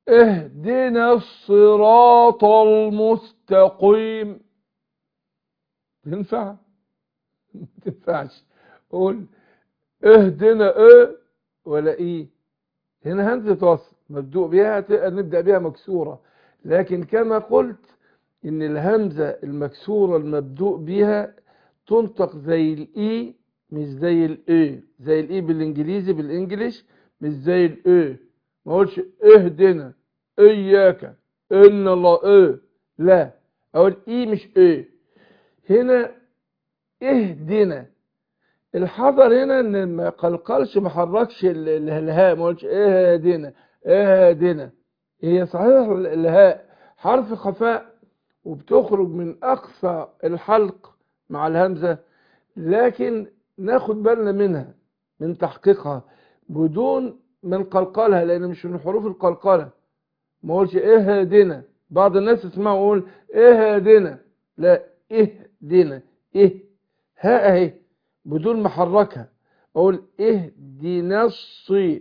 اهدنا الصراط المستقيم تنفع ما تنفعش قول اهدنا ايه ولا ايه هنا همزة وصل مبدوء بها نبدأ بها مكسورة لكن كما قلت ان الهمزة المكسورة المبدوء بها تنطق زي الاي مش زي الاي زي الاي بالانجليزي بالانجليش مش زي الاي ما اقولش اهدنا اياك ان الله ايه لا اقول اي مش ايه هنا اهدنا الحذر هنا ان ما قلقلش ما حركش الهاء ما قلتش ايه هدينا ايه هدينا هي صحيح الهاء حرف خفاء وبتخرج من اقصى الحلق مع الهمزه لكن ناخد بالنا منها من تحقيقها بدون من قلقلها لان مش من حروف القلقله ما اقولش ايه هدينا بعض الناس يسمعوا يقول ايه هدينا لا ايه دينا ايه ها اهي بدون ما احركها اقول اهدنا الصي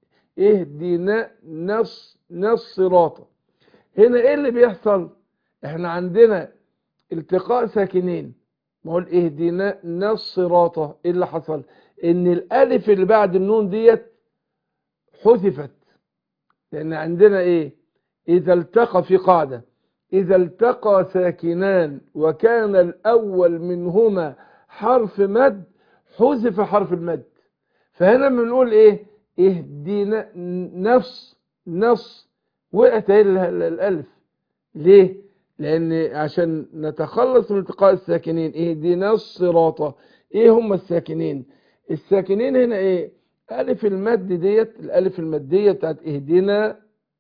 اهدنا نص نص صراطه هنا ايه اللي بيحصل احنا عندنا التقاء ساكنين ما اقول اهدنا نص صراطه ايه اللي حصل ان الالف اللي بعد النون ديت حذفت لان عندنا ايه اذا التقى في قاعده اذا التقى ساكنان وكان الاول منهما حرف مد حذف حرف المد فهنا بنقول ايه اهدينا نفس نص وقعت اهي الالف ليه لان عشان نتخلص من التقاء الساكنين اهدينا الصراط ايه هم الساكنين الساكنين هنا ايه الف المد ديت الالف الماديه بتاعت اهدنا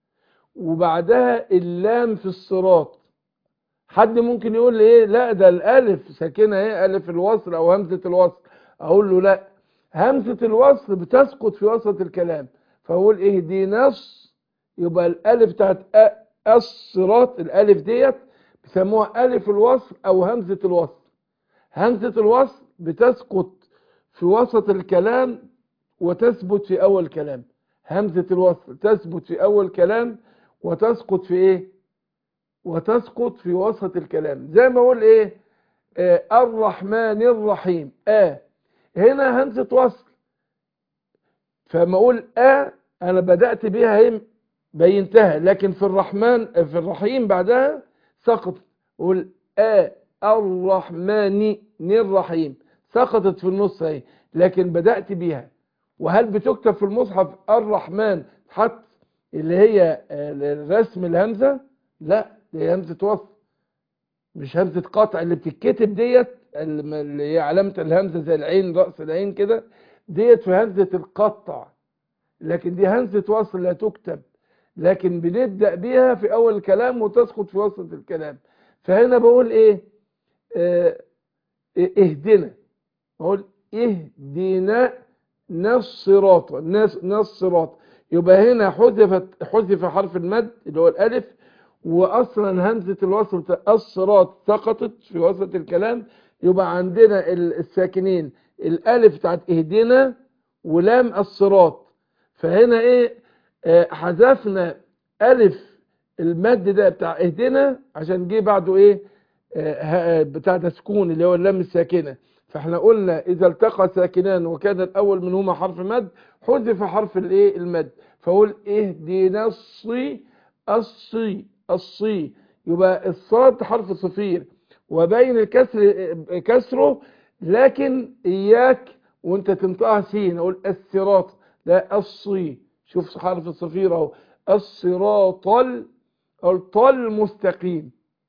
وبعدها اللام في الصراط حد ممكن يقول لي ايه لا ده الالف ساكنه ايه الف الوصل او همزه الوصل اقول له لا همزه الوصل بتسقط في وسط الكلام فاقول اهدينا يبقى الالف بتاعت الصراط الالف ديت بيسموها الف الوصل او همزه الوصل همزه الوصل بتسقط في وسط الكلام وتثبت في اول كلام همزه الوصل تثبت في اول كلام وتسقط في ايه وتسقط في وسط الكلام زي ما اقول ايه آه الرحمن الرحيم اه هنا همزه وصل فما اقول اه انا بدات بيها ايه بينتها لكن في الرحمن في الرحيم بعدها سقط اقول اه الرحمن الرحيم سقطت في النص اهي لكن بدات بيها وهل بتكتب في المصحف الرحمن حط اللي هي رسم الهمزه لا دي همزه وصل مش همزه قطع اللي بتتكتب ديت اللي هي علامه الهمزه زي العين راس العين كده ديت في همزه القطع لكن دي همزه وصل لا تكتب لكن بنبدا بيها في اول الكلام وتسقط في وسط الكلام فهنا بقول ايه اه اهدنا بقول اهدنا نص صراط نص صراط يبقى هنا حذفت حذف حرف المد اللي هو الالف واصلا همزه الوصل الصراط سقطت في وسط الكلام يبقى عندنا الساكنين الالف بتاعت اهدنا ولام الصراط فهنا ايه آه حذفنا الف المد ده بتاع اهدنا عشان جه بعده ايه آه بتاع ده سكون اللي هو اللام الساكنه فاحنا قلنا اذا التقى ساكنان وكان الاول منهما حرف مد حذف حرف الايه المد فاقول اهدنا الصي الصي الصي يبقى الصاد حرف صفير وبين الكسر كسره لكن اياك وانت تنطقها سين اقول الصراط لا الصي شوف حرف الصفير اهو الصراط الطل مستقيم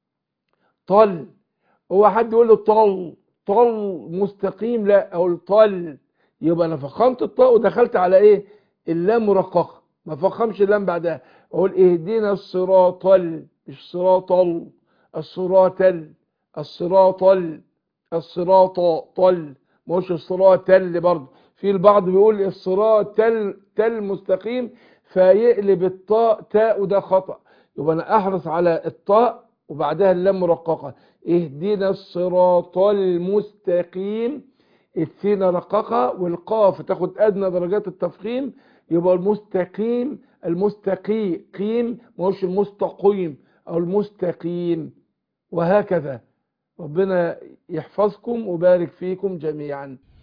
طل هو حد يقول له طل طل مستقيم لا اقول طل يبقى انا فخمت الطاء ودخلت على ايه اللام مرققه ما فخمش اللام بعدها اقول اهدنا الصراط مش صراط الصراط الصراط الصراط طل مش الصراط تل برضه في البعض بيقول الصراط تل تل مستقيم فيقلب الطاء تاء وده خطأ يبقى انا احرص على الطاء وبعدها اللام مرققه اهدنا الصراط المستقيم السين رققه والقاف تاخد ادنى درجات التفخيم يبقى المستقيم المستقيم مش المستقيم أو المستقيم وهكذا ربنا يحفظكم وبارك فيكم جميعا